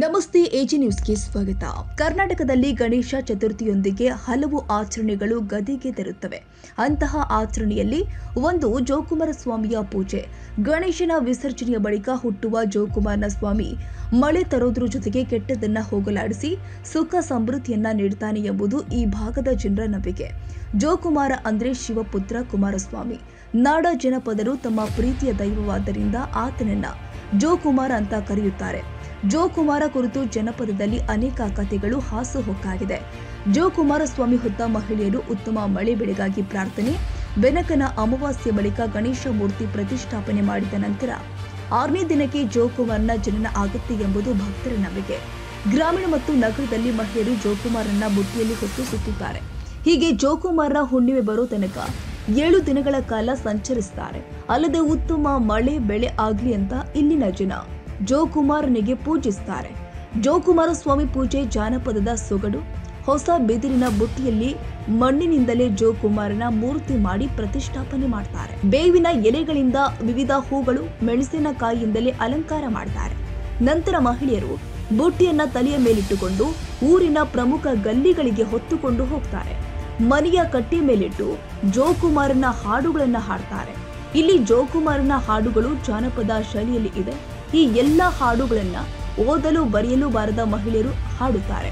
ನಮಸ್ತೆ ಎಜಿ ನ್ಯೂಸ್ಗೆ ಸ್ವಾಗತ ಕರ್ನಾಟಕದಲ್ಲಿ ಗಣೇಶ ಚತುರ್ಥಿಯೊಂದಿಗೆ ಹಲವು ಆಚರಣೆಗಳು ಗದಿಗೆ ತರುತ್ತವೆ ಅಂತಹ ಆಚರಣೆಯಲ್ಲಿ ಒಂದು ಜೋಕುಮಾರ ಸ್ವಾಮಿಯ ಪೂಜೆ ಗಣೇಶನ ವಿಸರ್ಜನೆಯ ಬಳಿಕ ಹುಟ್ಟುವ ಜೋಕುಮಾರನ ಸ್ವಾಮಿ ಮಳೆ ತರೋದ್ರ ಜೊತೆಗೆ ಕೆಟ್ಟದನ್ನ ಹೋಗಲಾಡಿಸಿ ಸುಖ ಸಮೃದ್ಧಿಯನ್ನ ನೀಡ್ತಾನೆ ಎಂಬುದು ಈ ಭಾಗದ ಜನರ ನಂಬಿಕೆ ಜೋಕುಮಾರ ಅಂದ್ರೆ ಶಿವಪುತ್ರ ಕುಮಾರಸ್ವಾಮಿ ನಾಡ ಜನಪದರು ತಮ್ಮ ಪ್ರೀತಿಯ ದೈವವಾದ್ದರಿಂದ ಆತನನ್ನ ಜೋಕುಮಾರ ಅಂತ ಕರೆಯುತ್ತಾರೆ ಜೋಕುಮಾರ ಕುರಿತು ಜನಪದದಲ್ಲಿ ಅನೇಕ ಕಥೆಗಳು ಹಾಸುಹೊಕ್ಕಾಗಿದೆ ಜೋ ಕುಮಾರಸ್ವಾಮಿ ಹೊತ್ತ ಮಹಿಳೆಯರು ಉತ್ತಮ ಮಳೆ ಬೆಳೆಗಾಗಿ ಪ್ರಾರ್ಥನೆ ಬೆನಕನ ಅಮಾವಾಸ್ಯೆ ಬಳಿಕ ಗಣೇಶ ಮೂರ್ತಿ ಪ್ರತಿಷ್ಠಾಪನೆ ಮಾಡಿದ ನಂತರ ಆರನೇ ದಿನಕ್ಕೆ ಜೋಕುಮಾರನ ಜನನ ಆಗುತ್ತೆ ಎಂಬುದು ಭಕ್ತರ ನಂಬಿಕೆ ಗ್ರಾಮೀಣ ಮತ್ತು ನಗರದಲ್ಲಿ ಮಹಿಳೆಯರು ಜೋಕುಮಾರನ ಬುಟ್ಟಿಯಲ್ಲಿ ಹೊತ್ತು ಸುತ್ತುತ್ತಾರೆ ಹೀಗೆ ಜೋಕುಮಾರನ ಹುಣ್ಣಿಮೆ ಬರೋ ತನಕ ಏಳು ದಿನಗಳ ಕಾಲ ಸಂಚರಿಸುತ್ತಾರೆ ಅಲ್ಲದೆ ಉತ್ತಮ ಮಳೆ ಬೆಳೆ ಆಗ್ಲಿ ಅಂತ ಇಲ್ಲಿನ ಜನ ಜೋಕುಮಾರನಿಗೆ ಪೂಜಿಸುತ್ತಾರೆ ಜೋಕುಮಾರ ಸ್ವಾಮಿ ಪೂಜೆ ಜಾನಪದದ ಸೊಗಡು ಹೊಸ ಬಿದಿರಿನ ಬುಟ್ಟಿಯಲ್ಲಿ ಮಣ್ಣಿನಿಂದಲೇ ಜೋಕುಮಾರನ ಮೂರ್ತಿ ಮಾಡಿ ಪ್ರತಿಷ್ಠಾಪನೆ ಮಾಡ್ತಾರೆ ಬೇವಿನ ಎಲೆಗಳಿಂದ ವಿವಿಧ ಹೂಗಳು ಮೆಣಸಿನಕಾಯಿಯಿಂದಲೇ ಅಲಂಕಾರ ಮಾಡ್ತಾರೆ ನಂತರ ಮಹಿಳೆಯರು ಬುಟ್ಟಿಯನ್ನ ತಲೆಯ ಮೇಲಿಟ್ಟುಕೊಂಡು ಊರಿನ ಪ್ರಮುಖ ಗಲ್ಲಿಗಳಿಗೆ ಹೊತ್ತುಕೊಂಡು ಹೋಗ್ತಾರೆ ಮನೆಯ ಕಟ್ಟೆ ಮೇಲಿಟ್ಟು ಜೋಕುಮಾರನ ಹಾಡುಗಳನ್ನ ಹಾಡ್ತಾರೆ ಇಲ್ಲಿ ಜೋಕುಮಾರನ ಹಾಡುಗಳು ಜಾನಪದ ಶೈಲಿಯಲ್ಲಿ ಇದೆ ಈ ಎಲ್ಲ ಹಾಡುಗಳನ್ನ ಓದಲು ಬರೆಯಲು ಬಾರದ ಮಹಿಳೆಯರು ಹಾಡುತ್ತಾರೆ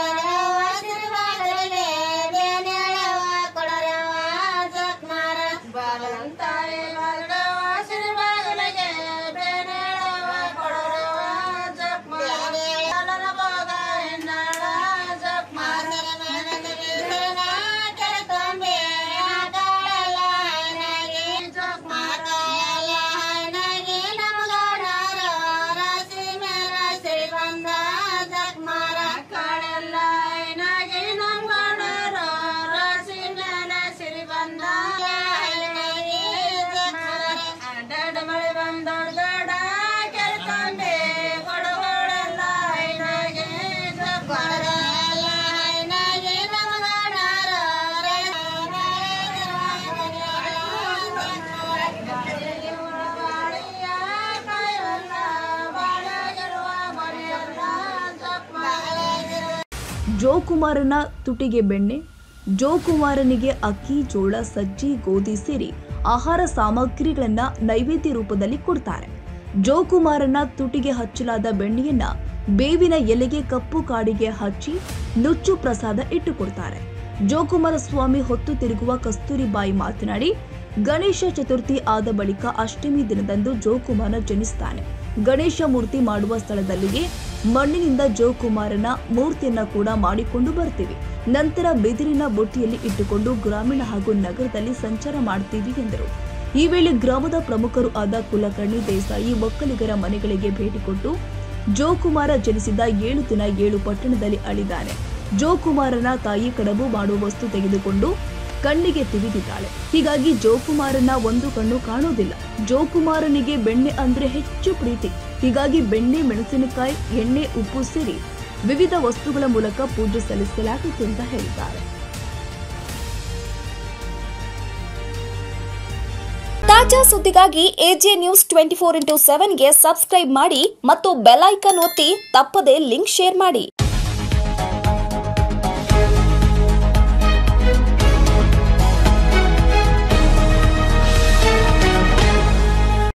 ಮಳೆ ಬಂದೊಡ್ಡ ಕೆಲ್ಕಂಡೆ ಕೊಡಗೋಳೆಲ್ಲ ಐನಾಗೆ ಜೋಕುಮಾರನ ತುಟಿಗೆ ಬೆಣ್ಣೆ ಜೋಕುಮಾರನಿಗೆ ಅಕ್ಕಿ ಜೋಳ ಸಜ್ಜಿ ಗೋಧಿ ಸೇರಿ ಆಹಾರ ಸಾಮಗ್ರಿಗಳನ್ನ ನೈವೇದ್ಯ ರೂಪದಲ್ಲಿ ಕೊಡ್ತಾರೆ ಜೋಕುಮಾರನ ತುಟಿಗೆ ಹಚ್ಚಲಾದ ಬೆಣ್ಣೆಯನ್ನ ಬೇವಿನ ಎಲೆಗೆ ಕಪ್ಪು ಕಾಡಿಗೆ ಹಚ್ಚಿ ನುಚ್ಚು ಪ್ರಸಾದ ಇಟ್ಟುಕೊಡ್ತಾರೆ ಜೋಕುಮಾರ ಸ್ವಾಮಿ ಹೊತ್ತು ತಿರುಗುವ ಕಸ್ತೂರಿ ಬಾಯಿ ಮಾತನಾಡಿ ಗಣೇಶ ಚತುರ್ಥಿ ಆದ ಬಳಿಕ ಅಷ್ಟಮಿ ದಿನದಂದು ಜೋಕುಮಾರ ಜನಿಸ್ತಾನೆ ಗಣೇಶ ಮೂರ್ತಿ ಮಾಡುವ ಸ್ಥಳದಲ್ಲಿಯೇ ಮಣ್ಣಿನಿಂದ ಜೋಕುಮಾರನ ಮೂರ್ತಿಯನ್ನ ಕೂಡ ಮಾಡಿಕೊಂಡು ಬರ್ತೀವಿ ನಂತರ ಬಿದಿರಿನ ಬುಟ್ಟಿಯಲ್ಲಿ ಇಟ್ಟುಕೊಂಡು ಗ್ರಾಮೀಣ ಹಾಗೂ ನಗರದಲ್ಲಿ ಸಂಚಾರ ಮಾಡ್ತೀವಿ ಎಂದರು ಈ ವೇಳೆ ಗ್ರಾಮದ ಪ್ರಮುಖರು ಆದ ಕುಲಕರ್ಣಿ ದೇಸಾಯಿ ಒಕ್ಕಲಿಗರ ಮನೆಗಳಿಗೆ ಭೇಟಿ ಕೊಟ್ಟು ಜೋಕುಮಾರ ಜನಿಸಿದ ಏಳು ದಿನ ಏಳು ಪಟ್ಟಣದಲ್ಲಿ ಅಳಿದಾನೆ ಜೋಕುಮಾರನ ತಾಯಿ ಕಡಬು ಮಾಡುವ ವಸ್ತು ತೆಗೆದುಕೊಂಡು ಕಣ್ಣಿಗೆ ತಿವಿದಿದ್ದಾಳೆ ಹೀಗಾಗಿ ಜೋಕುಮಾರನ ಒಂದು ಕಣ್ಣು ಕಾಣೋದಿಲ್ಲ ಜೋಕುಮಾರನಿಗೆ ಬೆಣ್ಣೆ ಅಂದ್ರೆ ಹೆಚ್ಚು ಪ್ರೀತಿ ಹೀಗಾಗಿ ಬೆಣ್ಣೆ ಮೆಣಸಿನಕಾಯಿ ಎಣ್ಣೆ ಉಪ್ಪು ಸೇರಿ ವಿವಿಧ ವಸ್ತುಗಳ ಮೂಲಕ ಪೂಜೆ ಸಲ್ಲಿಸಲಾಗುತ್ತೆ ಅಂತ ಹೇಳಿದ್ದಾರೆ ತಾಜಾ ಸುದ್ದಿಗಾಗಿ AJ news twenty four into ಸೆವೆನ್ಗೆ ಸಬ್ಸ್ಕ್ರೈಬ್ ಮಾಡಿ ಮತ್ತು ಬೆಲ್ ಐಕನ್ ಒತ್ತಿ ತಪ್ಪದೇ ಲಿಂಕ್ ಶೇರ್ ಮಾಡಿ